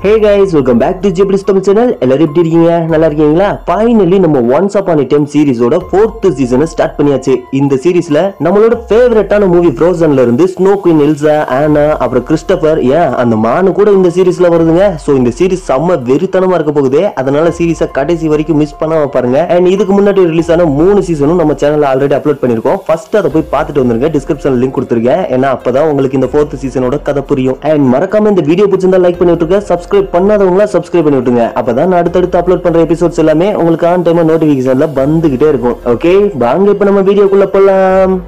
hey guys welcome back to ஜிபிடிஸ் Tamil channel எல்லாரும் எப்படி இருக்கீங்க நல்லா இருக்கீங்களா ஃபைனலி நம்ம ஒன்ஸ் அப்பான் டைம் சீரிஸோட ஃபோர்த் சீசனை ஸ்டார்ட் பண்ணியாச்சு இந்த சீரிஸ்ல நம்மளோட ஃபேவரட்டான மூவி ஃப்ரோசன்ல இருந்து ஸ்னோ குயின் எல்சா ஆனா அப்புறம் கிறிஸ்டபர் ஏன் அந்த மானு கூட இந்த சீரிஸ்ல வருதுங்க சோ இந்த சீரிஸ் செம்ம வெறித்தனமா இருக்க போகுது அதனால சீரிஸை கடைசி வரைக்கும் மிஸ் பண்ணாம பாருங்க அண்ட் இதுக்கு முன்னாடி ரிலீஸ் ஆன மூணு சீசனும் நம்ம சேனல்ல ஆல்ரெடி அப்லோட் பண்ணிருக்கோம் ஃபர்ஸ்ட் அதை போய் பார்த்துட்டு வந்துருங்க டிஸ்கிரிப்ஷன்ல லிங்க் கொடுத்துருக்கேன் ஏன்னா அப்பதான் உங்களுக்கு இந்த ஃபோர்த் சீசனோட கதை புரியும் அண்ட் மறக்காம இந்த வீடியோ பிடிச்சிருந்தா லைக் பண்ணி விட்டுருங்க சப்ஸ்கிரைப் பண்ணாதவங்களா சப்ஸ்கிரைப் பண்ணி விட்டுருங்க அப்பதான் நான் அடுத்தடுத்து அப்லோட் பண்ற எபிசோட்ஸ் எல்லாமே உங்களுக்கு ஆன் டைம் நோட்டிபிகேஷன்ல வந்துகிட்டே இருக்கும் ஓகே வாங்க இப்ப நம்ம வீடியோக்குள்ள போலாம்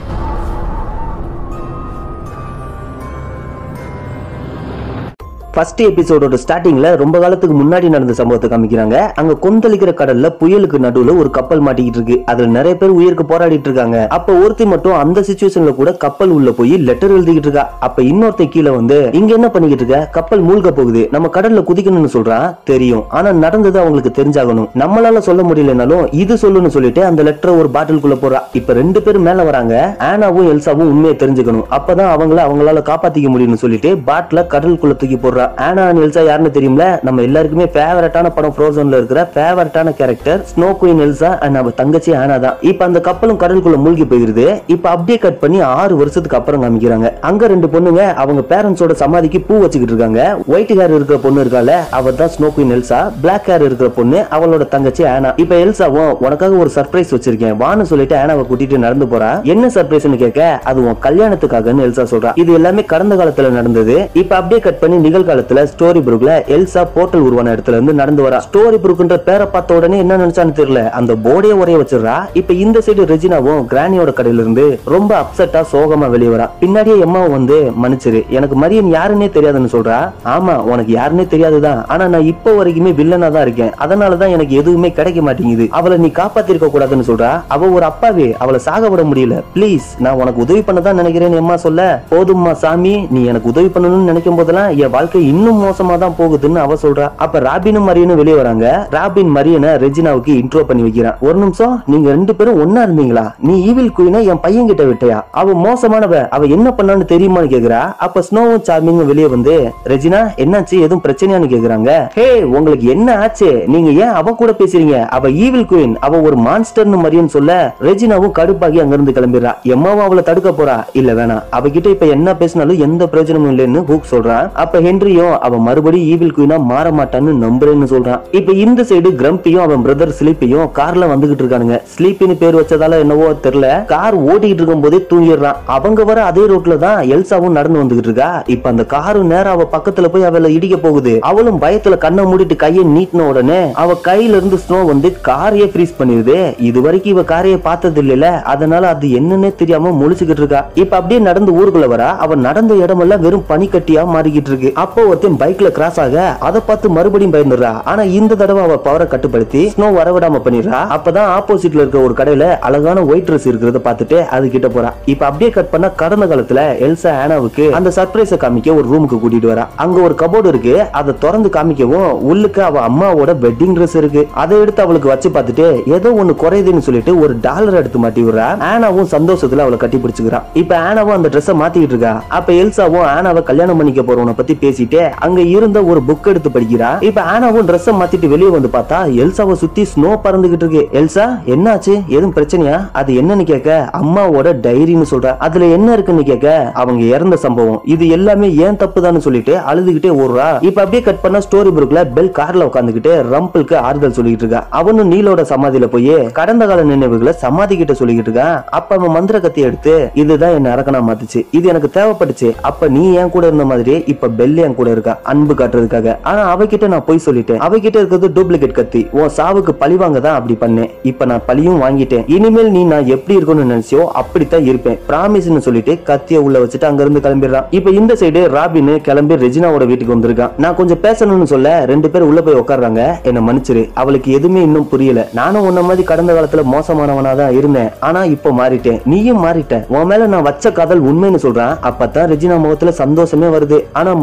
ஃபர்ஸ்ட் எபிசோடோட ஸ்டார்டிங்ல ரொம்ப காலத்துக்கு முன்னாடி நடந்த சம்பவத்தை காமிக்கிறாங்க அங்க கொந்தளிக்கிற கடல்ல புயலுக்கு நடுவுல ஒரு கப்பல் மாட்டிக்கிட்டு இருக்கு அதுல நிறைய பேர் உயிருக்கு போராடிட்டு இருக்காங்க அப்ப ஒருத்தி மட்டும் அந்த சுச்சுவேஷன்ல கூட கப்பல் உள்ள போய் லெட்டர் எழுதிக்கிட்டு இருக்கா அப்ப இன்னொருத்த கீழே வந்து இங்க என்ன பண்ணிக்கிட்டு இருக்க கப்பல் மூழ்க போகுது நம்ம கடல்ல குதிக்கணும்னு சொல்றான் தெரியும் ஆனா நடந்தது அவங்களுக்கு தெரிஞ்சாகணும் நம்மளால சொல்ல முடியலனாலும் இது சொல்லுன்னு சொல்லிட்டு அந்த லெட்டரை ஒரு பாட்டிலுக்குள்ள போறா இப்ப ரெண்டு பேரும் மேல வராங்க ஆனாவும் எல்சாவும் உண்மையை தெரிஞ்சுக்கணும் அப்பதான் அவங்கள அவங்களால காப்பாத்திக்க முடியும்னு சொல்லிட்டு பாட்டில கடலுக்குள்ள தூக்கி போடுறா ஆனா and எல்சா யாருன்னு தெரியும்ல நம்ம எல்லாருக்குமே ஃபேவரட்டான படம் ஃப்ரோசன்ல இருக்கிற ஃபேவரட்டான character snow queen Elsa and அவ தங்கச்சி ஆனா தான் இப்ப அந்த கப்பலும் கடலுக்குள்ள மூழ்கி போயிருது இப்ப அப்படியே கட் பண்ணி ஆறு வருஷத்துக்கு அப்புறம் காமிக்கிறாங்க அங்க ரெண்டு பொண்ணுங்க அவங்க பேரண்ட்ஸோட சமாதிக்கு பூ வச்சுக்கிட்டு இருக்காங்க ஒயிட் ஹேர் இருக்கிற பொண்ணு இருக்கால அவ தான் snow queen Elsa black hair இருக்கிற பொண்ணு அவளோட தங்கச்சி ஆனா இப்ப எல்சாவும் உனக்காக ஒரு சர்ப்ரைஸ் வச்சிருக்கேன் வான்னு சொல்லிட்டு ஆனாவை கூட்டிட்டு நடந்து போறா என்ன சர்ப்ரைஸ்னு கேட்க அது உன் கல்யாணத்துக்காகன்னு எல்சா சொல்றா இது எல்லாமே கடந்த காலத்துல நடந்தது இப்ப அப்படியே கட் பண்ணி நிகழ்காலத்துல ஸ்டோரி புருக்ல எல்சா போர்ட்டல் உருவான இடத்துல இருந்து நடந்து வரா ஸ்டோரி புருக்குன்ற பேரை பார்த்த உடனே என்ன நினைச்சான்னு தெரியல அந்த போர்டே உரைய வச்சிடுறா இப்ப இந்த சைடு ரெஜினாவும் கிரானியோட கடையில இருந்து ரொம்ப அப்செட்டா சோகமா வெளியே வரா பின்னாடியே எம்மாவும் வந்து மன்னிச்சிரு எனக்கு மரியன் யாருன்னே தெரியாதுன்னு சொல்றா ஆமா உனக்கு யாருன்னே தெரியாதுதான் ஆனா நான் இப்போ வரைக்குமே வில்லனா தான் இருக்கேன் அதனாலதான் எனக்கு எதுவுமே கிடைக்க மாட்டேங்குது அவளை நீ காப்பாத்திருக்க கூடாதுன்னு சொல்றா அவ ஒரு அப்பாவே அவளை சாக விட முடியல ப்ளீஸ் நான் உனக்கு உதவி பண்ணதான் நினைக்கிறேன்னு எம்மா சொல்ல போதும்மா சாமி நீ எனக்கு உதவி பண்ணணும்னு நினைக்கும் போதெல்லாம் என் வாழ்க்கை இன்னும் மோசமா தான் போகுதுன்னு அவ சொல்றா அப்ப ராபினும் மரியனும் வெளியே வராங்க ராபின் மரியனை ரெஜினாவுக்கு இன்ட்ரோ பண்ணி வைக்கிறான் ஒரு நிமிஷம் நீங்க ரெண்டு பேரும் ஒன்னா இருந்தீங்களா நீ ஈவில் குயினை என் பையன் கிட்ட விட்டையா அவ மோசமானவ அவ என்ன பண்ணான்னு தெரியுமான்னு கேக்குறா அப்ப ஸ்னோவும் சார்மிங்கும் வெளியே வந்து ரெஜினா என்னாச்சு எதுவும் பிரச்சனையான்னு கேக்குறாங்க ஹே உங்களுக்கு என்ன ஆச்சு நீங்க ஏன் அவ கூட பேசுறீங்க அவ ஈவில் குயின் அவ ஒரு மான்ஸ்டர்னு மரியன் சொல்ல ரெஜினாவும் கடுப்பாகி அங்கிருந்து கிளம்பிடுறா எம்மாவும் அவளை தடுக்க போறா இல்ல வேணாம் அவகிட்ட இப்ப என்ன பேசினாலும் எந்த பிரயோஜனமும் இல்லைன்னு ஹூக் சொல்றான் அப்ப ஹென்ரியும் அவன் மறுபடியும் ஈவில் குயினா மாற மாட்டான்னு நம்புறேன்னு சொல்றான் இப்ப இந்த சைடு கிரம்பியும் அவன் பிரதர் ஸ்லீப்பையும் கார்ல வந்துகிட்டு இருக்கானுங்க ஸ்லீப்பின்னு பேர் வச்சதால என்னவோ தெரியல கார் ஓட்டிட்டு இருக்கும் போதே தூங்கிடுறான் அவங்க வர அதே ரோட்ல தான் எல்சாவும் நடந்து வந்துகிட்டு இருக்கா இப்ப அந்த காரும் நேரா அவ பக்கத்துல போய் அவளை இடிக்க போகுது அவளும் பயத்துல கண்ணை மூடிட்டு கையை நீட்டின உடனே அவ கையில இருந்து ஸ்னோ வந்து காரையே ஃப்ரீஸ் பண்ணிடுது இது வரைக்கும் இவ காரையே பார்த்தது இல்லைல அதனால அது என்னன்னே தெரியாம முழிச்சுக்கிட்டு இருக்கா இப்ப அப்படியே நடந்து ஊருக்குள்ள வரா அவ நடந்த இடமெல்லாம் வெறும் பனிக்கட்டியா மாறிக்கிட்டு இருக்கு அப்போ ஒருத்தன் பைக்ல கிராஸ் ஆக அதை பார்த்து மறுபடியும் பயந்துடுறா ஆனா இந்த தடவை அவ பவரை கட்டுப்படுத்தி ஸ்னோ வரவிடாம பண்ணிடுறா அப்பதான் ஆப்போசிட்ல இருக்க ஒரு கடையில அழகான ஒயிட் ட்ரெஸ் இருக்கிறத பார்த்துட்டு அது கிட்ட போறா இப்ப அப்படியே கட் பண்ணா கடந்த காலத்துல எல்சா ஆனாவுக்கு அந்த சர்ப்ரைஸ காமிக்க ஒரு ரூமுக்கு கூட்டிட்டு வரா அங்க ஒரு கபோர்டு இருக்கு அதை திறந்து காமிக்கவும் உள்ளுக்கு அவ அம்மாவோட வெட்டிங் ட்ரெஸ் இருக்கு அதை எடுத்து அவளுக்கு வச்சு பார்த்துட்டு ஏதோ ஒண்ணு குறையுதுன்னு சொல்லிட்டு ஒரு டாலர் எடுத்து மாட்டி விடுறா ஆனாவும் சந்தோஷத்துல அவளை கட்டி பிடிச்சுக்கிறான் இப்ப ஆனாவும் அந்த ட்ரெஸ்ஸை மாத்திக்கிட்டு இருக்கா அப்ப எல்சாவும் ஆனாவை கல்யாணம் பண்ணிக்க போறவனை பத்தி பேசிட்டு அங்க இருந்த ஒரு புக் எடுத்து படிக்கிறா இப்ப ஆனாவும் ட்ரெஸ்ஸை மாத்திட்டு வெளியே வந்து பார்த்தா எல்சாவை சுத்தி ஸ்னோ பறந்துகிட்டு இருக்கு எல்சா என்னாச்சு எதுவும் பிரச்சனையா அது என்னன்னு கேட்க அம்மாவோட டைரின்னு சொல்றா அதுல என்ன இருக்குன்னு கேட்க அவங்க இறந்த சம்பவம் இது எல்லாமே ஏன் தப்புதான்னு சொல்லிட்டு அழுதுகிட்டே ஓடுறா இப்ப அப்படியே கட் பண்ண ஸ்டோரி புக்ல பெல் கார்ல உட்காந்துக்கிட்டு ரம்பிளுக்கு ஆறுதல் சொல்லிட்டு இருக்கா அவனும் நீலோட சமாதியில போய் கடந்த கால நினைவுகளை சமாதி கிட்ட சொல்லிக்கிட்டு இருக்கான் அப்ப அவன் மந்திர கத்தி எடுத்து இதுதான் என்ன அரக்கனா மாத்துச்சு இது எனக்கு தேவைப்பட்டுச்சு அப்ப நீ என் கூட இருந்த மாதிரி இப்ப பெல் என் கூட இருக்கா அன்பு காட்டுறதுக்காக ஆனா அவகிட்ட நான் போய் சொல்லிட்டேன் அவகிட்ட இருக்கிறது டூப்ளிகேட் கத்தி உன் சாவுக்கு பழி வாங்க தான் அப்படி பண்ணேன் இப்ப நான் பழியும் வாங்கிட்டேன் இனிமேல் நீ நான் எப்படி இருக்கணும்னு நினைச்சியோ அப்படித்தான் இருப்பேன் ப்ராமிஸ்னு சொல்லிட்டு கத்திய உள்ள வச்சுட்டு அங்க இருந்து கிளம்பிடுறான் இப்ப இந்த சைடு ராபின் கிளம்பி ரெஜினாவோட வீட்டுக்கு வந்திருக்கான் நான் கொஞ்சம் பேசணும்னு சொல்ல ரெண்டு பேரும் உள்ள போய் உட்கார்றாங்க என்ன மன்னிச்சிரு அவளுக்கு எதுவுமே இன்னும் புரியல நானும் உன்ன மாதிரி கடந்த காலத்துல மோசமானவனா தான் இருந்தேன் ஆனா இப்ப மாறிட்டேன் நீயும் மாறிட்ட உன் மேல நான் வச்ச காதல் உண்மைன்னு சொல்றான் அப்பதான் ரெஜினா முகத்துல சந்தோஷமே வருது ஆனா மரியன் என்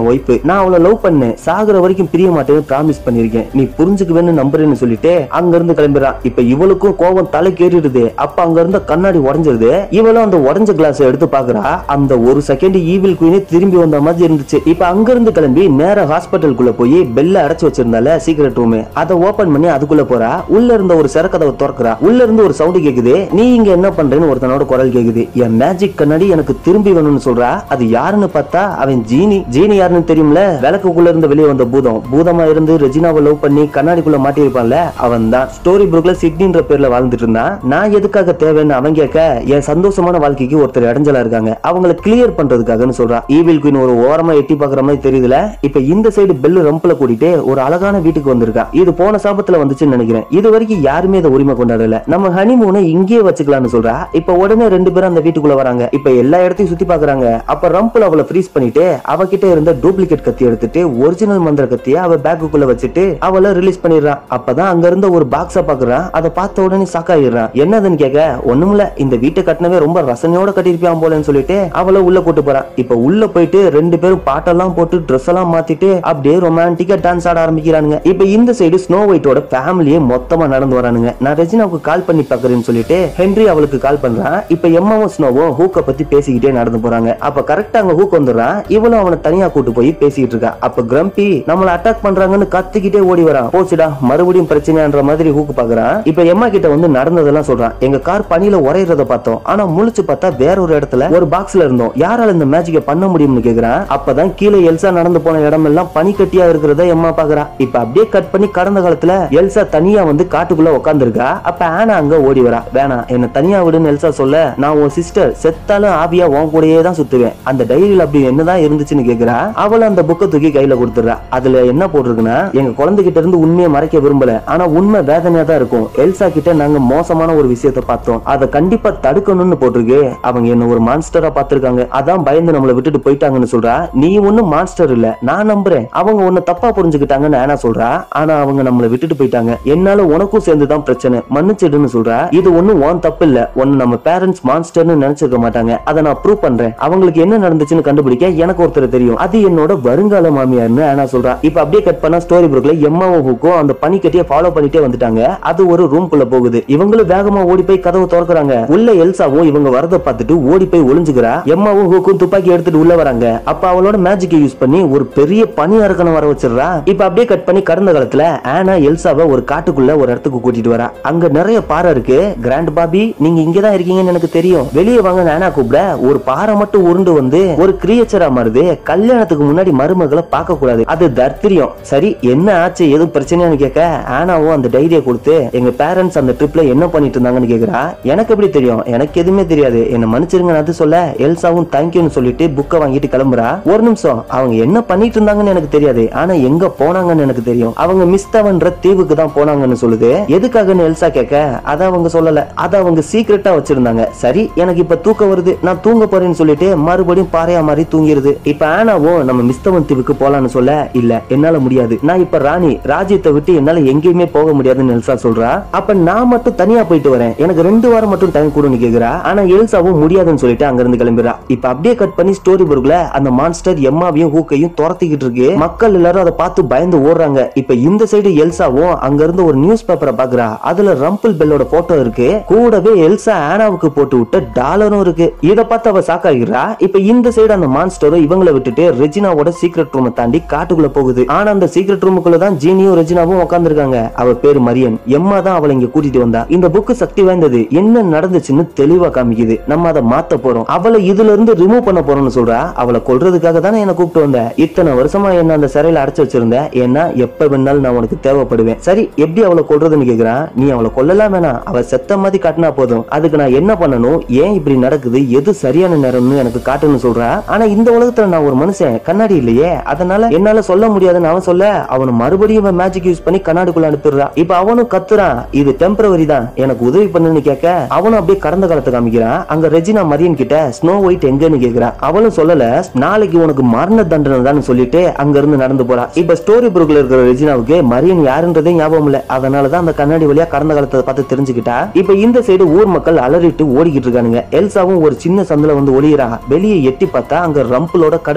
என் ஒய்ஃப் நான் அவளை லவ் பண்ணேன் சாகுற வரைக்கும் பிரிய மாட்டேன்னு ப்ராமிஸ் பண்ணிருக்கேன் நீ புரிஞ்சுக்குவேன்னு நம்புறேன்னு சொல்லிட்டு அங்க இருந்து கிளம்பிடுறான் இப்ப இவளுக்கும் கோபம் தலை கேறிடுது அப்ப அங்க இருந்த கண்ணாடி உடஞ்சிருது இவளும் அந்த உடஞ்ச கிளாஸ் எடுத்து பாக்குறா அந்த ஒரு செகண்ட் ஈவில் குயினே திரும்பி வந்த மாதிரி இருந்துச்சு இப்ப அங்க இருந்து கிளம்பி நேர ஹாஸ்பிட்டலுக்குள்ள போய் பெல்ல அடைச்சு வச்சிருந்தால சீக்கிரட் ரூம் அதை ஓபன் பண்ணி அதுக்குள்ள போறா உள்ள இருந்த ஒரு சரக்கதவை திறக்கிறா உள்ள இருந்து ஒரு சவுண்ட் கேக்குது நீ இங்க என்ன பண்றேன்னு ஒருத்தனோட குரல் கேக்குது என் மேஜிக் கண்ணாடி எனக்கு திரும்பி வேணும்னு சொல்றா அது யாருன்னு பார்த்தா அவன் ஜீனி ஜீனி யாருன்னு தெரியும்ல விளக்குக்குள்ள இருந்து வெளியே வந்த பூதம் பூதமா இருந்து ரெஜினாவை லவ் பண்ணி கண்ணாடிக்குள்ள மாட்டியிருப்பான்ல அவன் தான் ஸ்டோரி புக்ல சிட்னின்ற பேர்ல வாழ்ந்துட்டு இருந்தான் நான் எதுக்காக தேவைன்னு அவன் கேட்க என் சந்தோஷமான வாழ்க்கைக்கு ஒருத்தர் இடைஞ்சலா இருக்காங்க அவங்களை கிளியர் பண்றதுக்காகன்னு சொல்றா ஈவில் குயின் ஒரு ஓரமா எட்டி பாக்குற மாதிரி தெரியுதுல இப்ப இந்த சைடு பெல்லு ரம்பல கூட்டிட்டு ஒரு அழகான வீட்டுக்கு வந்திருக்கா இது போன சாபத்துல வந்துச்சுன்னு நினைக்கிறேன் இது வரைக்கும் யாருமே இதை உரிமை கொண்டாடல நம்ம ஹனிமூனை இங்கேயே வச்சுக்கலாம்னு சொல்றா இப்ப உடனே ரெண்டு பேரும் அந்த வீட்டுக்குள்ள வராங்க இப்ப எல்லா இடத்தையும் சுத்தி பாக்குறாங்க அப்ப ரம்பிள் அவளை ஃப்ரீஸ் பண்ணிட்டு அவகிட்ட இருந்த டூப்ளிகேட் கத்தி எடுத்துட்டு ஒரிஜினல் மந்திர கத்திய அவ பேக்குக்குள்ள வச்சுட்டு அவளை ரிலீஸ் பண்ணிடுறான் அப்பதான் அங்க இருந்த ஒரு பாக்ஸ பாக்குறான் அதை பார்த்த உடனே சாக்காயிடுறான் என்னதுன்னு கேட்க ஒண்ணுமில்ல இந்த வீட்டை கட்டினவே ரொம்ப ரசனையோட கட்டிருப்பான் போலன்னு சொல்லிட்டு அவளை உள்ள கூட்டு போறான் இப்ப உள்ள போயிட்டு ரெண்டு பேரும் பாட்டெல்லாம் போட்டு ட்ரெஸ் எல்லாம் மாத்திட்டு அப்படியே ரொமான்டிக்கா டான்ஸ் ஆட ஆரம்பிக்கிறானுங்க இப்ப இந்த சைடு ஸ்னோ ஒயிட்டோட ஃபேமிலியே மொத்தமா நடந்து வரானுங்க நான் ரெஜினாவுக்கு கால் பண்ணி பாக்குறேன்னு சொல்லிட்டு ஹென்ரி அவளுக்கு கால் பண்றான் இப்ப எம்மாவும் ஸ்னோவும் ஹூக்க பத்தி பேசிக்கிட்டே நடந்து போறாங்க அப்ப கரெக்டா அங்க ஹூக் வந்துடுறான் இவளும் அவனை தனியா கூட்டு போய் பேசிக்கிட்டு இருக்கா அப்ப கிரம்பி நம்மள அட்டாக் பண்றாங்கன்னு கத்திக்கிட்டே ஓடி வரான் போச்சுடா மறுபடியும் பிரச்சனைன்ற மாதிரி ஹூக் பாக்குறான் இப்ப எம்மா கிட்ட வந்து நடந்ததெல்லாம் சொல்றான் எங்க கார் பனியில உரையறத பார்த்தோம் ஆனா முழிச்சு பார்த்தா வேற ஒரு இடத்துல ஒரு பாக்ஸ்ல இருந்தோம் யாரால இந்த மேஜிக்க பண்ண முடியும்னு கேக்குறான் அப்பதான் கீழே எல்சா நடந்து போன இடம் எல்லாம் பனிக்கட்டியா இருக்கிறத எம்மா பாக்குறா இப்ப அப்படியே கட் பண்ணி கடந்த காலத்துல எல்சா தனியா வந்து காட்டுக்குள்ள உட்காந்துருக்கா அப்ப ஆனா அங்க ஓடி வரா வேணாம் என்ன தனியா விடுன்னு எல்சா சொல்ல நான் உன் சிஸ்டர் செத்தாலும் ஆவியா உன் கூடயே தான் சுத்துவேன் அந்த டைரியில அப்படி என்னதான் இருந்துச்சுன்னு கேக்குறா அவள அந்த புக்கை தூக்கி கையில கொடுத்துறா அதுல என்ன போட்டிருக்குன்னா எங்க குழந்தைகிட்ட இருந்து உண்மையை மறைக்க விரும்பல ஆனா உண்மை வேதனையா தான் இருக்கும் எல்சா கிட்ட நாங்க மோசமான ஒரு விஷயத்த பார்த்தோம் அதை கண்டிப்பா தடுக்கணும்னு போட்டிருக்கு அவங்க என்ன ஒரு மான்ஸ்டரா பார்த்திருக்காங்க அதான் பயந்து நம்மளை விட்டுட்டு போயிட்டாங்கன்னு சொல்றா நீ ஒண்ணும் மான்ஸ்டர் இல்ல நான் நம்புறேன் அவங்க உன்னை தப்பா புரிஞ்சுக்கிட்டாங்கன்னு ஆனா சொல்றா ஆனா அவங்க நம்மளை விட்டுட்டு போயிட்டாங்க என்னால உனக்கும் சேர்ந்துதான் பிரச்சனை மன்னிச்சிடுன்னு சொல்றா இது ஒண்ணும் உன் தப்பு இல்ல ஒன்னு நம்ம பேரண்ட்ஸ் மான்ஸ்டர்னு நினைச்சிருக்க மாட்டாங்க அதை நான் ப்ரூவ் பண்றேன் அவங்களுக்கு என்ன நடந்துச்சுன்னு கண்டுபிடிக்க எனக்கு ஒருத்தர் தெரியும் அது என்னோட வருங்கால மாமியார்னு ஆனா சொல்றா இப்ப அப்படியே கட் பண்ணா ஸ்டோரி புக்ல எம்மாவும் ஹூக்கும் அந்த பனிக்கட்டியை ஃபாலோ பண்ணிட்டே வந்துட்டாங்க அது ஒரு ரூம்குள்ள போகுது இவங்களும் வேகமா ஓடி போய் கதவு திறக்கறாங்க உள்ள எல்சாவும் இவங்க வரத பார்த்துட்டு ஓடி போய் ஒளிஞ்சுக்கிறா எம்மாவும் ஹூக்கும் துப்பாக்கி எடுத்துட்டு உள்ள வராங்க அப்ப அவளோட மேஜிக்கை யூஸ் பண்ணி ஒரு பெரிய பனி அரக்கனை வர வச்சிடுறா இப்ப அப்படியே கட் பண்ணி கடந்த காலத்துல ஆனா எல்சாவை ஒரு காட்டுக்குள்ள ஒரு இடத்துக்கு கூட்டிட்டு வரா அங்க நிறைய பாறை இருக்கு கிராண்ட் பாபி நீங்க இங்கதான் இருக்கீங்கன்னு எனக்கு தெரியும் வெளியே வாங்க நானா கூப்பிட ஒரு பாறை மட்டும் உருண்டு வந்து ஒரு கிரியேச்சரா மாறுது கல்யாணத்துக்கு முன்னாடி மருமகளை பார்க்க கூடாது அது தர்த்திரியம் சரி என்ன ஆச்சு எதுவும் பிரச்சனையான்னு கேட்க ஆனாவும் அந்த டைரியை கொடுத்து எங்க பேரண்ட்ஸ் அந்த ட்ரிப்ல என்ன பண்ணிட்டு இருந்தாங்கன்னு கேக்குறா எனக்கு எப்படி தெரியும் எனக்கு எதுவுமே தெரியாது என்ன மன்னிச்சிருங்க அது சொல்ல எல்சாவும் தேங்க்யூன்னு சொல்லிட்டு புக்கை வாங்கிட்டு கிளம்புறா ஒரு நிமிஷம் அவங்க என்ன பண்ணிட்டு இருந்தாங்கன்னு எனக்கு தெரியாது ஆனா எங்க போனாங்கன்னு எனக்கு தெரியும் அவங்க மிஸ்தவன்ற தீவுக்கு தான் போனாங்கன்னு சொல்லுது எதுக்காகன்னு எல்சா கேட்க அத அவங்க சொல்லல அத அவங்க சீக்கிரட்டா வச்சிருந்தாங்க சரி எனக்கு இப்ப தூக்கம் வருது நான் தூங்க போறேன்னு சொல்லிட்டு மறுபடியும் பாறையா மாதிரி தூங்கிருது இப்ப ஆனாவும் நம்ம மிஸ்தவன் தீவுக்கு போலான்னு சொல்ல இல்ல என்னால முடியாது நான் இப்ப ராணி ராஜ்யத்தை விட்டு என்னால எங்கேயுமே போக முடியாதுன்னு எல்சா சொல்றா அப்ப நான் மட்டும் தனியா போயிட்டு வரேன் எனக்கு ரெண்டு வாரம் மட்டும் டைம் கொடுன்னு கேக்குறா ஆனா எல்சாவும் முடியாதுன்னு சொல்லிட்டு அங்க இருந்து கிளம்பிடுறா இப்ப அப்படியே கட் பண்ணி ஸ்டோரி புக்ல அந்த மான்ஸ்டர் எம்மாவையும் ஹூக்கையும் துரத்திக்கிட்டு இருக்கு மக்கள் எல்லாரும் அதை பார்த்து பயந்து ஓடுறாங்க இப்ப இந்த சைடு எல்சாவும் அங்க இருந்து ஒரு நியூஸ் பேப்பரை பாக்குறா அதுல ரம்பிள் பெல்லோட போட்டோ இருக்கு கூடவே எல்சா ஆனாவுக்கு போட்டு விட்ட டாலரும் இருக்கு இத பார்த்து அவ சாக்காகிறா இப்ப இந்த சைடு அந்த மான்ஸ்டரும் இவங்கள விட்டுட்டு ரெஜினாவோட சீக்ரெட் ரூமை தாண்டி காட்டுக்குள்ள போகுது ஆனா அந்த சீக்ரெட் ரூமுக்குள்ள தான் ஜீனியும் ரெஜினாவும் உட்கார்ந்திருக்காங்க அவ பேரு மரியன் எம்மா தான் அவளை இங்க கூட்டிட்டு வந்தா இந்த புக்கு சக்தி வாய்ந்தது என்ன நடந்துச்சுன்னு தெளிவா காமிக்குது நம்ம அதை மாத்த போறோம் அவளை இதுல இருந்து ரிமூவ் பண்ண போறோம்னு சொல்றா அவளை கொல்றதுக்காக தானே என்ன கூப்பிட்டு வந்த இத்தனை வருஷமா என்ன அந்த சிறையில அடைச்சு வச்சிருந்த ஏன்னா எப்ப வேணாலும் நான் உனக்கு தேவைப்படுவேன் சரி எப்படி அவளை கொல்றதுன்னு கேக்குறான் நீ அவளை கொல்லலாம் வேணாம் அவ செத்த மாதிரி காட்டினா போதும் அதுக்கு நான் என்ன பண்ணணும் ஏன் இப்படி நடக்குது எது சரியான நேரம்னு எனக்கு காட்டுன்னு சொல்றா ஆனா இந்த உலகத்துல நான் ஒரு மனுஷன் கண்ணாடி இல்லையே அதனால என்னால சொல்ல முடியாதுன்னு அவன் சொல்ல அவனை மறுபடியும் மேஜிக் யூஸ் பண்ணி கண்ணாடிக்குள்ள அனுப்பிடுறா இப்ப அவனும் கத்துறான் இது டெம்பரவரி தான் எனக்கு உதவி பண்ணுன்னு கேட்க அவனும் அப்படியே கடந்த காலத்தை காமிக்கிறான் அங்க ரெஜினா மரியன் கிட்ட ஸ்னோ ஒயிட் எங்கன்னு கேக்குறா அவளும் சொல்லல நாளைக்கு உனக்கு மரண தண்டனை தான் சொல்லிட்டு அங்க இருந்து நடந்து போறா இப்ப ஸ்டோரி புக்ல இருக்கிற ரெஜினாவுக்கு மரியன் யாருன்றதே ஞாபகம் இல்ல அதனாலதான் அந்த கண்ணாடி வழியா கடந்த காலத்தை பார்த்து தெரிஞ்சுக்கிட்டா இப்ப இந்த சைடு ஊர் மக்கள் அலறிட்டு ஓடிக்கிட்டு இருக்கானுங்க எல்சாவும் ஒரு சின்ன சந்தில வந்து ஒளியறா வெளியே எட்டி பார்த்தா அங்க ரம்பிளோட கடை இருக்கு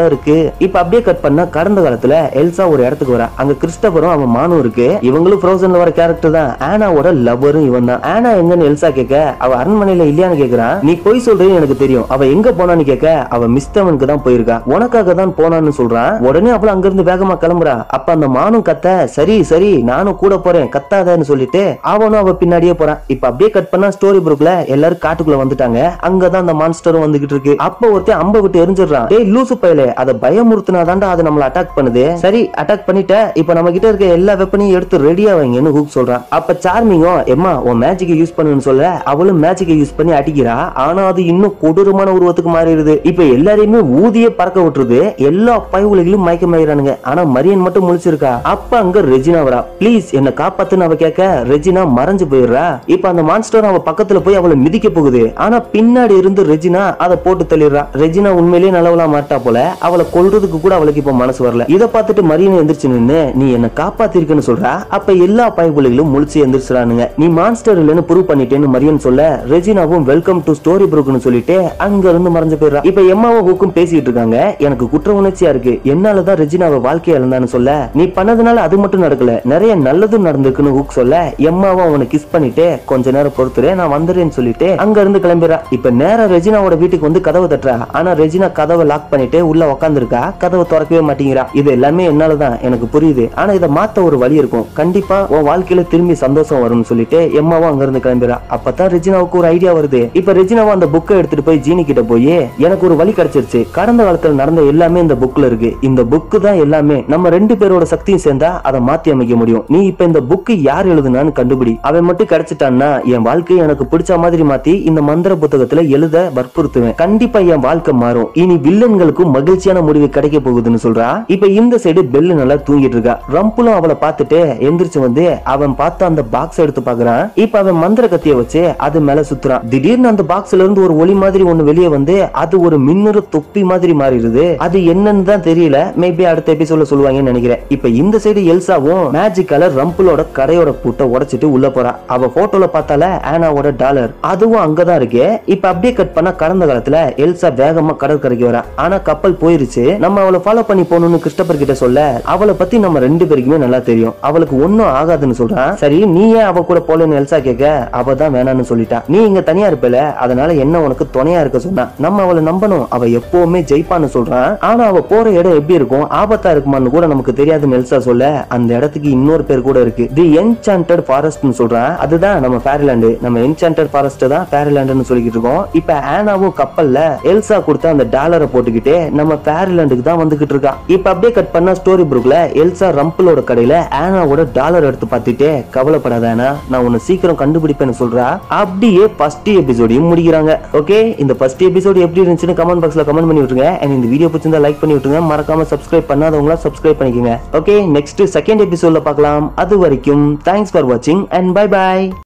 இப்ப அப்படியே கட் பண்ணா கடந்த காலத்துல எல்சா ஒரு இடத்துக்கு வரா அங்க கிறிஸ்டபரும் அவன் மானும் இருக்கு இவங்களும் ஃப்ரோசன்ல வர கேரக்டர் தான் ஆனாவோட லவ்வரும் இவன் தான் ஆனா எங்கன்னு எல்சா கேட்க அவ அரண்மனையில இல்லையான்னு கேக்குறான் நீ போய் சொல்றேன்னு எனக்கு தெரியும் அவ எங்க போனான்னு கேட்க அவ மிஸ்டவனுக்கு தான் போயிருக்கா உனக்காக தான் போனான்னு சொல்றான் உடனே அவள அங்க இருந்து வேகமா கிளம்புறா அப்ப அந்த மானும் கத்த சரி சரி நானும் கூட போறேன் கத்தாதன்னு சொல்லிட்டு அவனும் அவ பின்னாடியே போறான் இப்ப அப்படியே கட் பண்ணா ஸ்டோரி புக்ல எல்லாரும் காட்டுக்குள்ள வந்துட்டாங்க அங்கதான் அந்த மான்ஸ்டரும் வந்துகிட்டு இருக்கு அப்ப ஒருத்தன் அம்ப விட்டு எரிஞ்சிடுறான் டேய் லூசு பயலே அதை பயமுறுத்தினாதான்டா அது நம்மள அட்டாக் பண்ணுது சரி அட்டாக் பண்ணிட்ட இப்ப நம்ம கிட்ட இருக்க எல்லா வெப்பனையும் எடுத்து ரெடியா வைங்கன்னு ஹூக் சொல்றான் அப்ப சார்மிங்கும் எம்மா உன் மேஜிக்கை யூஸ் பண்ணுன்னு சொல்ல அவளும் மேஜிக்கை யூஸ் பண்ணி அடிக்கிறா ஆனா அது இன்னும் கொடூரமான உருவத்துக்கு மாறிடுது இப்ப எல்லாரையுமே ஊதிய பறக்க விட்டுருது எல்லா பயவுலைகளும் மயக்கமாயிரானுங்க ஆனா மரியன் மட்டும் முழிச்சிருக்கா அப்ப அங்க ரெஜினா வரா ப்ளீஸ் என்ன காப்பாத்துன்னு அவ கேட்க ரெஜினா மறைஞ்சு போயிடுறா இப்ப அந்த மான்ஸ்டர் அவ பக்கத்துல போய் அவளை மிதிக்க போகுது ஆனா பின்னாடி இருந்து ரெஜினா அதை போட்டு தள்ளிடுறா ரெஜினா உண்மையிலேயே நல்லவளா மாட்டா போல அவளை கொல்றதுக்கு கூட அவளுக்கு இப்ப மனசு வரல இத பார்த்துட்டு மரியன் எந்திரிச்சு நின்னு நீ என்ன காப்பாத்திருக்கன்னு சொல்றா அப்ப எல்லா பயப்புலிகளும் முழிச்சு எந்திரிச்சிடானுங்க நீ மான்ஸ்டர் இல்லைன்னு ப்ரூவ் பண்ணிட்டேன்னு மரியன் சொல்ல ரெஜினாவும் வெல்கம் டு ஸ்டோரி புரோக்னு சொல்லிட்டு அங்க இருந்து மறைஞ்சு போயிடுறா இப்ப எம்மாவும் ஹூக்கும் பேசிட்டு இருக்காங்க எனக்கு குற்ற உணர்ச்சியா இருக்கு என்னாலதான் ரெஜினாவை வாழ்க்கையை இழந்தான்னு சொல்ல நீ பண்ணதுனால அது மட்டும் நடக்கல நிறைய நல்லதும் நடந்திருக்குன்னு ஹூக் சொல்ல எம்மாவும் அவனை கிஸ் பண்ணிட்டு கொஞ்ச நேரம் பொறுத்துரு நான் வந்துடுறேன்னு சொல்லிட்டு அங்க இருந்து கிளம்பிடுறா இப்ப நேரா ரெஜினாவோட வீட்டுக்கு வந்து கதவை தட்டுறா ஆனா ரெஜினா கதவை லாக் பண்ணிட்டு உள்ள உட்காந்துருக்கா கதவை திறக்கவே மாட்டேங்கிறா இது எல்லாமே என்னாலதான் எனக்கு புரியுது ஆனா இதை மாத்த ஒரு வழி இருக்கும் கண்டிப்பா உன் வாழ்க்கையில திரும்பி சந்தோஷம் வரும்னு சொல்லிட்டு எம்மாவும் அங்க இருந்து கிளம்பிடுறா அப்பதான் ரெஜினாவுக்கு ஒரு ஐடியா வருது இப்ப ரெஜினாவும் அந்த புக்கை எடுத்துட்டு போய் ஜீனி கிட்ட போய் எனக்கு ஒரு வழி கிடைச்சிருச்சு கடந்த காலத்துல நடந்த எல்லாமே இந்த புக்ல இருக்கு இந்த புக்கு தான் எல்லாமே நம்ம ரெண்டு பேரோட சக்தியும் சேர்ந்தா அதை மாத்தி அமைக்க முடியும் நீ இப்ப இந்த புக்கு யார் எழுதுனான்னு கண்டுபிடி அவன் மட்டும் கிடைச்சிட்டான்னா என் வாழ்க்கையை எனக்கு பிடிச்ச மாதிரி மாத்தி இந்த மந்திர புத்தகத்துல எழுத வற்புறுத்துவேன் கண்டிப்பா என் வாழ்க்கை மாறும் இனி வில்லன்களுக்கும் மகிழ்ச்சியான முடிவு கிடைக்க போகுதுன்னு சொல்றா இப்ப இந்த சைடு பெல்லு நல்லா தூங்கிட்டு இருக்கா ரம்புலும் அவளை பார்த்துட்டு எந்திரிச்சு வந்து அவன் பார்த்த அந்த பாக்ஸ் எடுத்து பாக்குறான் இப்ப அவன் மந்திர கத்திய வச்சு அது மேல சுத்துறான் திடீர்னு அந்த பாக்ஸ்ல இருந்து ஒரு ஒளி மாதிரி ஒண்ணு வெளியே வந்து அது ஒரு மின்னுற தொப்பி மாதிரி மாறிடுது அது என்னன்னு தான் தெரியல மேபி அடுத்த எபிசோட்ல சொல்லுவாங்கன்னு நினைக்கிறேன் இப்ப இந்த சைடு எல்சாவும் மேஜிக்கால ரம்பிளோட கரையோட பூட்டை உடைச்சிட்டு உள்ள போறா அவ போட்டோல பார்த்தால ஆனாவோட டாலர் அதுவும் அங்கதான் இருக்கு இப்ப அப்படியே கட் பண்ணா கடந்த காலத்துல எல்சா வேகமா கடற்கரைக்கு வரா ஆனா கப்பல் போயிருச்சு நம்ம அவளை ஃபாலோ பண்ணி போகணும்னு கிறிஸ்டபர் கிட்ட சொல்ல அவளை பத்தி நம்ம ரெண்டு பேருக்குமே நல்லா தெரியும் அவளுக்கு ஒன்னும் ஆகாதுன்னு சொல்றான் சரி நீ ஏன் அவ கூட போலன்னு எல்சா கேட்க அவ தான் வேணாம்னு சொல்லிட்டா நீ இங்க தனியா இருப்பல அதனால என்ன உனக்கு துணையா இருக்க சொன்னா நம்ம அவளை நம்பணும் அவ எப்பவுமே ஜெயிப்பான்னு சொல்றான் ஆனா அவ போற இடம் எப்படி இருக்கும் ஆபத்தா இருக்குமான்னு கூட நமக்கு தெரியாதுன்னு எல்சா சொல்ல அந்த இடத்துக்கு இன்னொரு பேர் கூட இருக்கு தி என்சாண்டட் ஃபாரஸ்ட்னு சொல்றான் அதுதான் நம்ம ஃபேர்லாண்டு நம்ம என்சாண்டட் ஃபாரஸ்ட் தான் ஃபேர்லாண்டுன்னு சொல்லிக்கிட்டு இருக்கோம் இப்ப ஆனாவும் கப்பல்ல எல்சா கொடுத்த அந்த டாலரை போட்டுக்கிட்டு நம்ம ஃபேர்லாண்டுக்கு தான் வந்துகிட்டு இருக்கா இப்ப அப்படியே கட் பண்ணா ஸ்டோரி புக்ல எல்சா ரம்பிளோட கடையில ஆனாவோட டாலர் எடுத்து பார்த்துட்டு கவலைப்படாத ஆனா நான் உன்னை சீக்கிரம் கண்டுபிடிப்பேன்னு சொல்றா அப்படியே ஃபர்ஸ்ட் எபிசோடையும் முடிக்கிறாங்க ஓகே இந்த ஃபர்ஸ்ட் எபிசோடு எப்படி இருந்துச்சுன்னு கமெண்ட் பாக்ஸ்ல கமெண்ட் பண்ணி விட்டுருங்க அண்ட் இந்த வீடியோ பிடிச்சிருந்தா லைக் பண்ணி விட்டுருங்க மறக்காம சப்ஸ்கிரைப் பண்ணாதவங்களா சப்ஸ்கிரைப் பண்ணிக்கோங்க ஓகே நெக்ஸ்ட் செகண்ட் எபிசோட்ல பார்க்கலாம் அது வரைக்கும் தேங்க்ஸ் ஃபார் வாட்சிங் அண்ட் பை பை